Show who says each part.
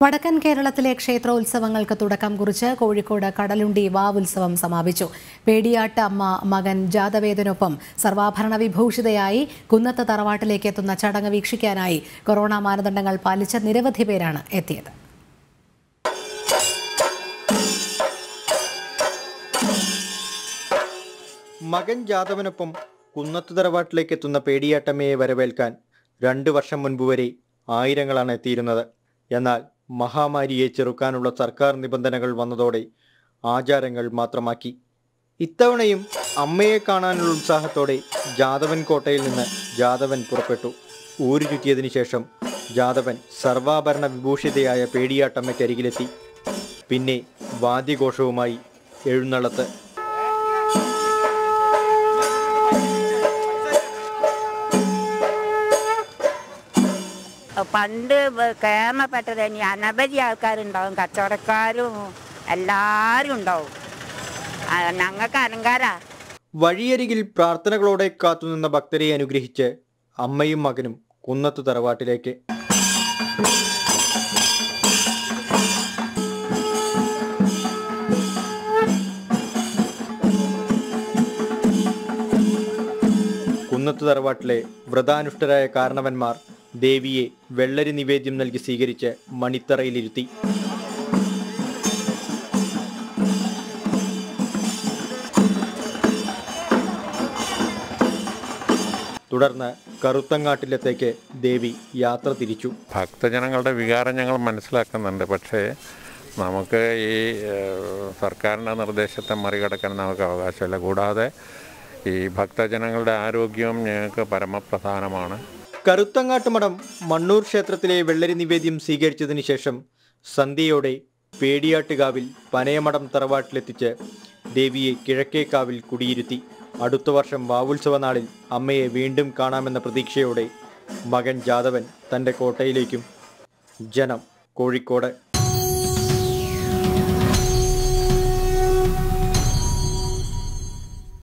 Speaker 1: വടക്കൻ കേരളത്തിലെ ക്ഷേത്രോത്സവങ്ങൾക്ക് തുടക്കം കുറിച്ച് കോഴിക്കോട് കടലുണ്ടി വാവുത്സവം സമാപിച്ചു പേടിയാട്ട് അമ്മ മകൻ ജാതവേദനൊപ്പം സർവാഭരണ വിഭൂഷിതയായി കുന്നത്ത് തറവാട്ടിലേക്ക് എത്തുന്ന ചടങ്ങ് വീക്ഷിക്കാനായി കൊറോണ മാനദണ്ഡങ്ങൾ പാലിച്ച നിരവധി പേരാണ് എത്തിയത്
Speaker 2: മകൻ ജാദവനൊപ്പം കുന്നത്ത് തറവാട്ടിലേക്ക് എത്തുന്ന പേടിയാട്ടമ്മയെ വരവേൽക്കാൻ രണ്ടു വർഷം മുൻപ് വരെ ആയിരങ്ങളാണ് എത്തിയിരുന്നത് എന്നാൽ മഹാമാരിയെ ചെറുക്കാനുള്ള സർക്കാർ നിബന്ധനകൾ വന്നതോടെ ആചാരങ്ങൾ മാത്രമാക്കി ഇത്തവണയും അമ്മയെ കാണാനുള്ള ഉത്സാഹത്തോടെ ജാദവൻ കോട്ടയിൽ നിന്ന് ജാദവൻ പുറപ്പെട്ടു ഊരു ചുറ്റിയതിനു ശേഷം ജാദവൻ സർവാഭരണ വിഭൂഷിതയായ പേടിയാട്ടമ്മയ്ക്കരികിലെത്തി പിന്നെ വാദ്യഘോഷവുമായി എഴുന്നള്ളത്ത്
Speaker 3: പണ്ട് കേരളപ്പെട്ടത് ഇനി അനവധി ആൾക്കാരുണ്ടാവും കച്ചവടക്കാരും എല്ലാവരും ഉണ്ടാവും ആ, ഞങ്ങൾക്ക് അലങ്കാരാ
Speaker 2: വഴിയരികിൽ പ്രാർത്ഥനകളോടെ കാത്തുനിന്ന ഭക്തരെ അനുഗ്രഹിച്ച് അമ്മയും മകനും കുന്നത്ത് തറവാട്ടിലേക്ക് കുന്നത്ത് തറവാട്ടിലെ വ്രതാനുഷ്ഠരായ കാരണവന്മാർ ദേവിയെ വെള്ളരി നിവേദ്യം നൽകി സ്വീകരിച്ച് മണിത്തറയിലിരുത്തി തുടർന്ന് കറുത്തങ്ങാട്ടിലത്തേക്ക് ദേവി യാത്ര തിരിച്ചു
Speaker 4: ഭക്തജനങ്ങളുടെ വികാരം ഞങ്ങൾ മനസ്സിലാക്കുന്നുണ്ട് പക്ഷേ നമുക്ക് ഈ ഏഹ്, സർക്കാരിൻ്റെ നിർദ്ദേശത്തെ മറികടക്കാൻ നമുക്ക് അവകാശമില്ല കൂടാതെ ഈ ഭക്തജനങ്ങളുടെ ആരോഗ്യവും ഞങ്ങൾക്ക് പരമപ്രധാനമാണ്
Speaker 2: കറുത്തങ്ങാട്ട് മഠം മണ്ണൂർ ക്ഷേത്രത്തിലെ വെള്ളരി നിവേദ്യം സ്വീകരിച്ചതിന് ശേഷം സന്ധ്യയോടെ പേടിയാട്ടുകാവിൽ പനയമഠം തറവാട്ടിലെത്തിച്ച് ദേവിയെ കിഴക്കേക്കാവിൽ കുടിയിരുത്തി അടുത്ത വർഷം വാവുത്സവ നാളിൽ അമ്മയെ വീണ്ടും കാണാമെന്ന പ്രതീക്ഷയോടെ മകൻ ജാദവൻ തൻ്റെ കോട്ടയിലേക്കും ജനം കോഴിക്കോട്